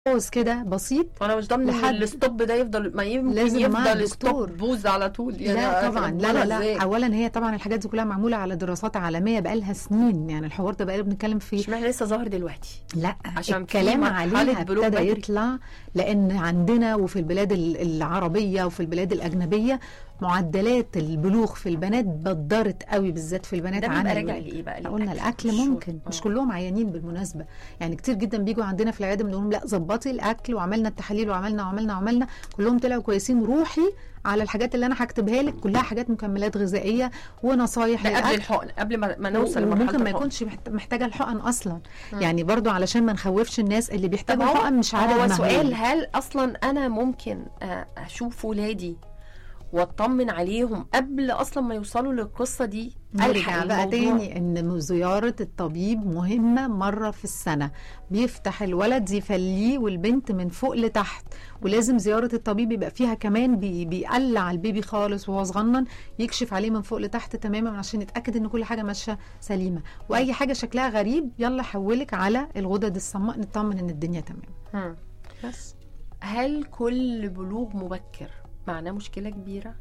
باوز كده بسيط وانا مش ضامن ان لحد- الستوب ده يفضل ما يمكن لازم مع يفضل الدكتور. ستوب بوز على طول يعني لا طبعا لا لا إزاي؟ لا اولا هي طبعا الحاجات دي كلها معموله على دراسات عالميه بقالها سنين يعني الحوار ده بقالنا بنتكلم فيه اشمعنى لسه ظاهر دلوقتي لا عشان في الكلام مرحلة عليها بلوغ ابتدى بدري. يطلع لان عندنا وفي البلاد ال- العربيه وفي البلاد الاجنبيه معدلات البلوغ في البنات بدرت قوي بالذات في البنات ده عن بيبقى راجع الولاد. لايه بقى قلنا الاكل والشرب. ممكن مش آه. كلهم عيانين بالمناسبه يعني كتير جدا بيجوا عندنا في العياده بنقول لهم لا ظبطي الاكل وعملنا التحاليل وعملنا وعملنا وعملنا كلهم طلعوا كويسين روحي على الحاجات اللي انا هكتبها لك كلها حاجات مكملات غذائيه ونصايح ده قبل للأكل. الحقن قبل ما, ما نوصل لمرحله وممكن ما الحقن. يكونش محت- محتاجه الحقن اصلا مم. يعني برضو علشان ما نخوفش الناس اللي طب بيحتاجوا هو الحقن مش عدد هو مهول. سؤال هل اصلا انا ممكن آه، اشوف ولادي واطمن عليهم قبل اصلا ما يوصلوا للقصه دي نرجع ألحق بقى الموضوع؟ تاني ان زيارة الطبيب مهمة مرة في السنة بيفتح الولد يفليه والبنت من فوق لتحت ولازم زيارة الطبيب يبقى فيها كمان بي بيقلع البيبي خالص وهو صغنن يكشف عليه من فوق لتحت تماما عشان يتأكد ان كل حاجة ماشية سليمة واي حاجة شكلها غريب يلا حولك على الغدد الصماء نطمن ان الدنيا تمام مم. بس هل كل بلوغ مبكر معناه مشكله كبيره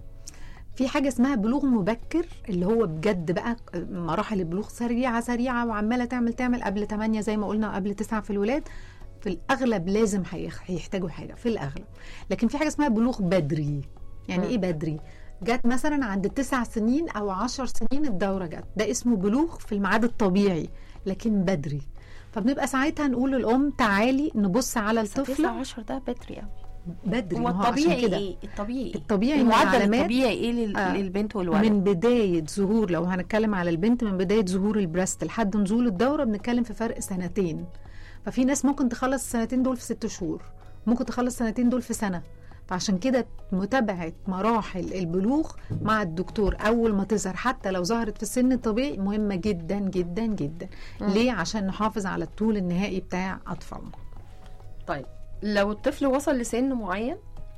في حاجة اسمها بلوغ مبكر اللي هو بجد بقى مراحل البلوغ سريعة سريعة وعمالة تعمل تعمل قبل 8 زي ما قلنا قبل 9 في الولاد في الأغلب لازم هيخ- هيحتاجوا حاجة في الأغلب لكن في حاجة اسمها بلوغ بدري يعني مم. إيه بدري؟ جت مثلا عند تسع سنين أو عشر سنين الدورة جت ده اسمه بلوغ في الميعاد الطبيعي لكن بدري فبنبقى ساعتها نقول للأم تعالي نبص على بس 9 الطفل 10 ده بدري قوي بدري هو ما هو عشان الطبيعي كده ايه الطبيعي ايه الطبيعي إن المعدل العلامات- الطبيعي ايه لل... آه. للبنت والولد من بداية ظهور لو هنتكلم على البنت من بداية ظهور البريست لحد نزول الدورة بنتكلم في فرق سنتين ففي ناس ممكن تخلص السنتين دول في ست شهور ممكن تخلص السنتين دول في سنة فعشان كده متابعة مراحل البلوغ مع الدكتور أول ما تظهر حتى لو ظهرت في السن الطبيعي مهمة جدا جدا جدا مم. ليه؟ عشان نحافظ على الطول النهائي بتاع أطفالنا طيب لو الطفل وصل لسن معين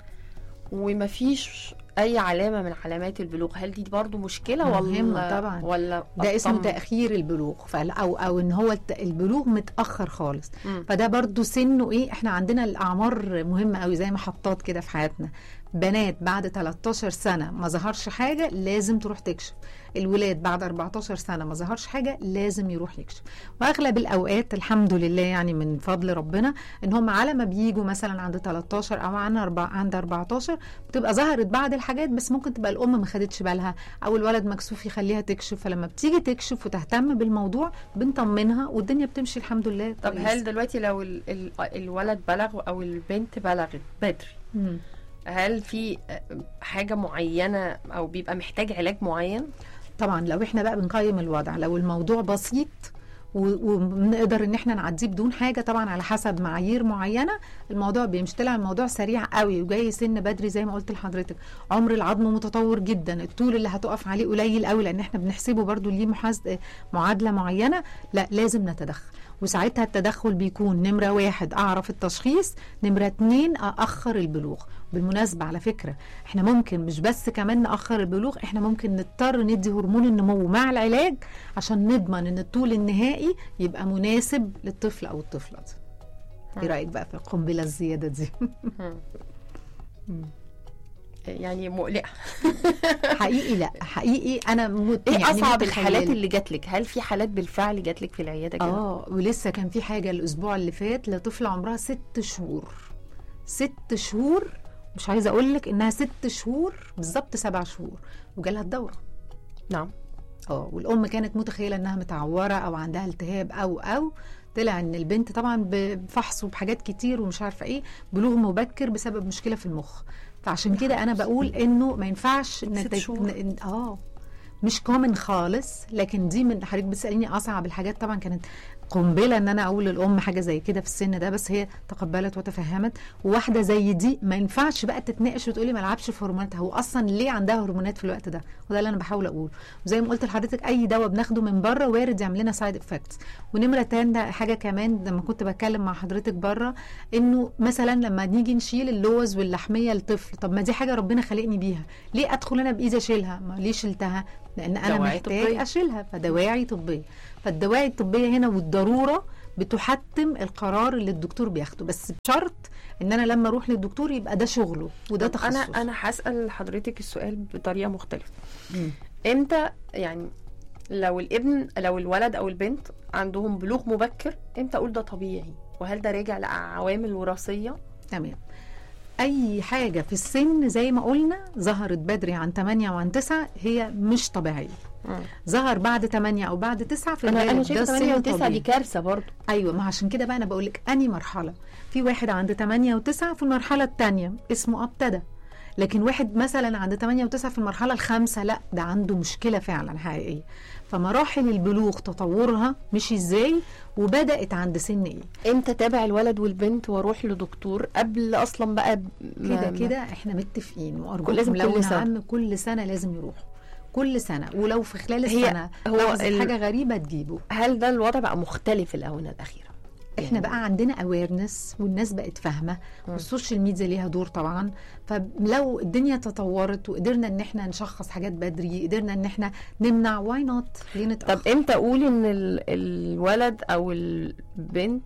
ومفيش اي علامه من علامات البلوغ هل دي برضو مشكله مهمة ولا طبعاً. ولا ده اسمه أطمن؟ تأخير البلوغ فال- أو أو إن هو الت- البلوغ متأخر خالص مم. فده برضو سنه ايه احنا عندنا الاعمار مهمه قوي زي محطات كده في حياتنا بنات بعد 13 سنه ما ظهرش حاجه لازم تروح تكشف الولاد بعد 14 سنه ما ظهرش حاجه لازم يروح يكشف واغلب الاوقات الحمد لله يعني من فضل ربنا ان هم على ما بيجوا مثلا عند 13 او عند أربع عند 14 بتبقى ظهرت بعض الحاجات بس ممكن تبقى الام ما خدتش بالها او الولد مكسوف يخليها تكشف فلما بتيجي تكشف وتهتم بالموضوع بنطمنها والدنيا بتمشي الحمد لله طب كويس. هل دلوقتي لو ال... ال... الولد بلغ او البنت بلغت بدري مم. هل في حاجه معينه او بيبقى محتاج علاج معين طبعا لو احنا بقى بنقيم الوضع لو الموضوع بسيط و- ونقدر ان احنا نعديه بدون حاجه طبعا على حسب معايير معينه الموضوع بيمشي طلع الموضوع سريع قوي وجاي سن بدري زي ما قلت لحضرتك عمر العظم متطور جدا الطول اللي هتقف عليه قليل قوي لان احنا بنحسبه برضو ليه محاسب معادله معينه لا لازم نتدخل وساعتها التدخل بيكون نمرة واحد أعرف التشخيص نمرة اتنين أأخر البلوغ بالمناسبة على فكرة احنا ممكن مش بس كمان نأخر البلوغ احنا ممكن نضطر ندي هرمون النمو مع العلاج عشان نضمن ان الطول النهائي يبقى مناسب للطفل او الطفلة دي ايه رأيك بقى في القنبلة الزيادة دي يعني مقلقه حقيقي لا حقيقي انا مت... ايه يعني اصعب متخيلة. الحالات اللي جات لك هل في حالات بالفعل جات لك في العياده كده اه ولسه كان في حاجه الاسبوع اللي فات لطفله عمرها ست شهور ست شهور مش عايزه اقول لك انها ست شهور بالظبط سبع شهور وجالها الدوره نعم اه والام كانت متخيله انها متعوره او عندها التهاب او او طلع ان البنت طبعا بفحص وبحاجات كتير ومش عارفه ايه بلوغ مبكر بسبب مشكله في المخ فعشان كده انا بقول انه ما ينفعش نت... شهور. ن- اه مش كومن خالص لكن دي من حضرتك بتساليني اصعب الحاجات طبعا كانت قنبله ان انا اقول للام حاجه زي كده في السن ده بس هي تقبلت وتفهمت وواحده زي دي ما ينفعش بقى تتناقش وتقولي ما العبش في هرموناتها هو اصلا ليه عندها هرمونات في الوقت ده وده اللي انا بحاول اقوله وزي ما قلت لحضرتك اي دواء بناخده من بره وارد يعمل لنا سايد افكتس ونمره تانية حاجه كمان لما كنت بتكلم مع حضرتك بره انه مثلا لما نيجي نشيل اللوز واللحميه للطفل طب ما دي حاجه ربنا خلقني بيها ليه ادخل انا بايدي اشيلها ما ليه شلتها لان انا دواعي محتاج طبية. اشيلها فدواعي طبيه فالدواعي الطبيه هنا والضروره بتحتم القرار اللي الدكتور بياخده بس بشرط ان انا لما اروح للدكتور يبقى ده شغله وده طب تخصصه انا انا هسال حضرتك السؤال بطريقه مختلفه مم. امتى يعني لو الابن لو الولد او البنت عندهم بلوغ مبكر امتى اقول ده طبيعي وهل ده راجع لعوامل وراثيه تمام اي حاجه في السن زي ما قلنا ظهرت بدري عن 8 وعن 9 هي مش طبيعيه ظهر بعد 8 او بعد 9 في انا انا الغالب شايفه ده 8 سن و9 طبيعي. دي كارثه برضه ايوه ما عشان كده بقى انا بقول لك اني مرحله في واحد عند 8 و9 في المرحله الثانيه اسمه ابتدى لكن واحد مثلا عند 8 و9 في المرحله الخامسه لا ده عنده مشكله فعلا حقيقيه فمراحل البلوغ تطورها مش ازاي وبدات عند سن ايه امتى تابع الولد والبنت واروح لدكتور قبل اصلا بقى ب- كده ما- كده احنا متفقين وارجوكم لازم لو كل سنة. عم كل سنه لازم يروحوا كل سنه ولو في خلال هي- السنه هو لاحظت ال- حاجه غريبه تجيبه هل ده الوضع بقى مختلف الاونه الاخيره احنا بقى عندنا اويرنس والناس بقت فاهمه مم. والسوشيال ميديا ليها دور طبعا فلو الدنيا تطورت وقدرنا ان احنا نشخص حاجات بدري قدرنا ان احنا نمنع واي نوت ليه نتاخر طب امتى اقول ان ال- الولد او البنت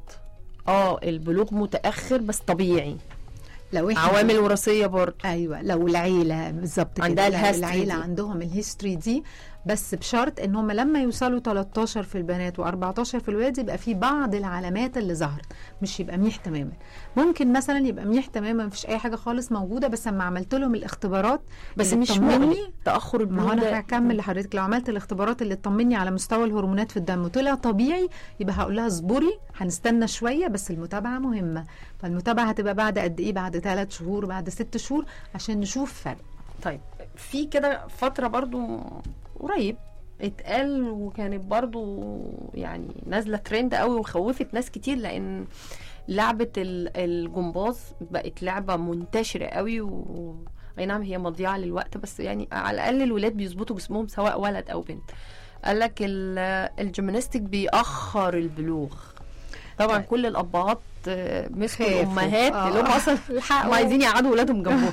اه البلوغ متاخر بس طبيعي لو احنا عوامل وراثيه برضه ايوه لو العيله بالظبط كده عندها لو الهيستوري العيله دي. عندهم الهيستوري دي بس بشرط ان هم لما يوصلوا 13 في البنات و14 في الولاد يبقى في بعض العلامات اللي ظهرت مش يبقى ميح تماما ممكن مثلا يبقى ميح تماما مفيش اي حاجه خالص موجوده بس لما عملت لهم الاختبارات بس اللي مش تطمني- مقلق تاخر ما البلوغ هو انا ده- هكمل لحضرتك لو عملت الاختبارات اللي تطمني على مستوى الهرمونات في الدم وطلع طبيعي يبقى هقول لها اصبري هنستنى شويه بس المتابعه مهمه فالمتابعه هتبقى بعد قد ايه بعد ثلاث شهور بعد ست شهور عشان نشوف فرق طيب في كده فترة برضو قريب اتقال وكانت برضو يعني نازلة ترند قوي وخوفت ناس كتير لان لعبة ال- الجمباز بقت لعبة منتشرة قوي و اي نعم هي مضيعة للوقت بس يعني على الاقل الولاد بيظبطوا جسمهم سواء ولد او بنت قال لك الجيمناستيك بيأخر البلوغ طبعا طيب. كل الابهات آه، مسكوا خافوا. الامهات آه. اللي هم اصلا هم عايزين يقعدوا ولادهم جنبهم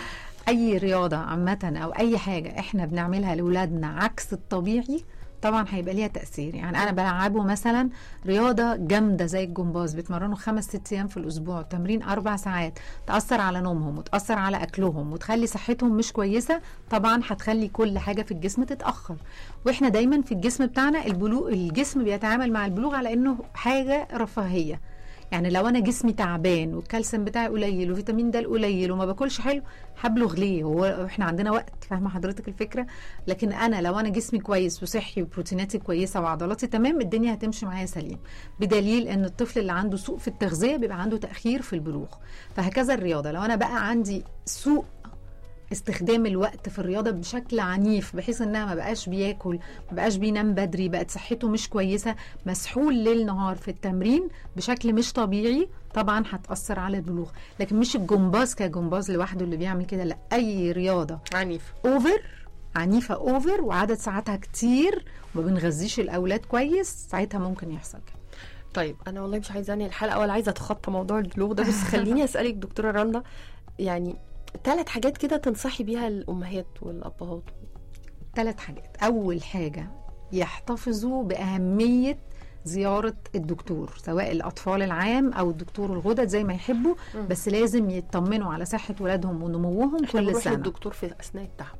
اي رياضه عامه او اي حاجه احنا بنعملها لاولادنا عكس الطبيعي طبعا هيبقى ليها تاثير يعني انا بلعبه مثلا رياضه جامده زي الجمباز بيتمرنوا خمس ست ايام في الاسبوع تمرين اربع ساعات تاثر على نومهم وتاثر على اكلهم وتخلي صحتهم مش كويسه طبعا هتخلي كل حاجه في الجسم تتاخر واحنا دايما في الجسم بتاعنا البلوغ الجسم بيتعامل مع البلوغ على انه حاجه رفاهيه يعني لو انا جسمي تعبان والكالسيوم بتاعي قليل وفيتامين د قليل وما باكلش حلو هبلغ ليه هو احنا عندنا وقت فاهمه حضرتك الفكره لكن انا لو انا جسمي كويس وصحي وبروتيناتي كويسه وعضلاتي تمام الدنيا هتمشي معايا سليم بدليل ان الطفل اللي عنده سوء في التغذيه بيبقى عنده تاخير في البلوغ فهكذا الرياضه لو انا بقى عندي سوء استخدام الوقت في الرياضه بشكل عنيف بحيث انها ما بقاش بياكل ما بقاش بينام بدري بقت صحته مش كويسه مسحول ليل نهار في التمرين بشكل مش طبيعي طبعا هتاثر على البلوغ لكن مش الجمباز كجمباز لوحده اللي بيعمل كده لا اي رياضه عنيف اوفر عنيفه اوفر وعدد ساعاتها كتير وما بنغذيش الاولاد كويس ساعتها ممكن يحصل كده طيب انا والله مش عايزه انهي الحلقه ولا عايزه اتخطى موضوع البلوغ ده بس خليني اسالك دكتوره رندا يعني ثلاث حاجات كده تنصحي بيها الامهات والابهات ثلاث حاجات اول حاجه يحتفظوا باهميه زيارة الدكتور سواء الأطفال العام أو الدكتور الغدد زي ما يحبوا مم. بس لازم يطمنوا على صحة ولادهم ونموهم احنا كل بنروح سنة للدكتور في اثناء التعب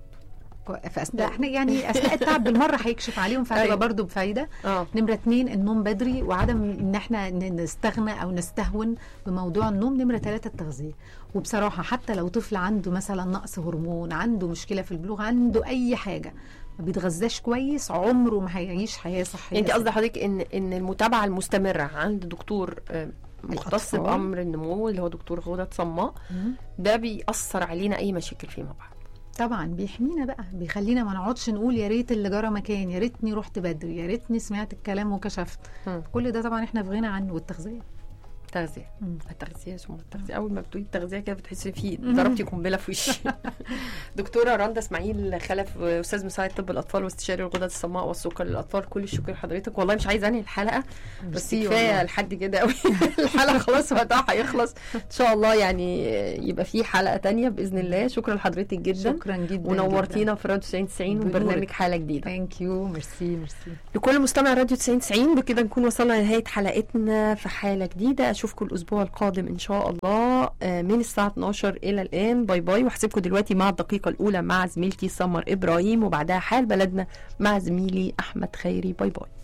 في أثناء احنا يعني أثناء التعب بالمرة هيكشف عليهم فهتبقى أيوة. برضه بفايدة اه نمرة اتنين النوم بدري وعدم ان احنا ن- نستغنى او نستهون بموضوع النوم نمرة ثلاثة التغذية وبصراحة حتى لو طفل عنده مثلا نقص هرمون عنده مشكلة في البلوغ عنده اي حاجة ما بيتغذاش كويس عمره ما هيعيش حياة صحية انت قصدي حضرتك ان ان المتابعه المستمره عند دكتور آه، مختص الأطفال. بامر النمو اللي هو دكتور غدد صماء مم. ده بيأثر علينا اي مشاكل فيما بعد طبعا بيحمينا بقى بيخلينا ما نقعدش نقول يا ريت اللي جرى مكان يا ريتني رحت بدري يا ريتني سمعت الكلام وكشفت مم. كل ده طبعا احنا في غنى عنه والتغذية تغذيه مم. التغذيه ثم التغذيه اول ما بتقولي التغذيه كده بتحسي في مم. ضربتي قنبله في وشي دكتوره رندا اسماعيل خلف استاذ مساعد طب الاطفال واستشاري الغدد الصماء والسكر للاطفال كل الشكر لحضرتك والله مش عايزه انهي الحلقه بس ميرسي كفايه والله. لحد كده قوي الحلقه خلاص وقتها هيخلص ان شاء الله يعني يبقى في حلقه تانية باذن الله شكرا لحضرتك جدا شكرا جدا ونورتينا في راديو 90 90 بنورك. وبرنامج حاله جديده ثانك يو ميرسي ميرسي لكل مستمع راديو 90 90 بكده نكون وصلنا لنهايه حلقتنا في حاله جديده اشوفكم الاسبوع القادم ان شاء الله آه، من الساعه 12 الى الان باي باي وهسيبكم دلوقتي مع الدقيقه الاولى مع زميلتي سمر ابراهيم وبعدها حال بلدنا مع زميلي احمد خيري باي باي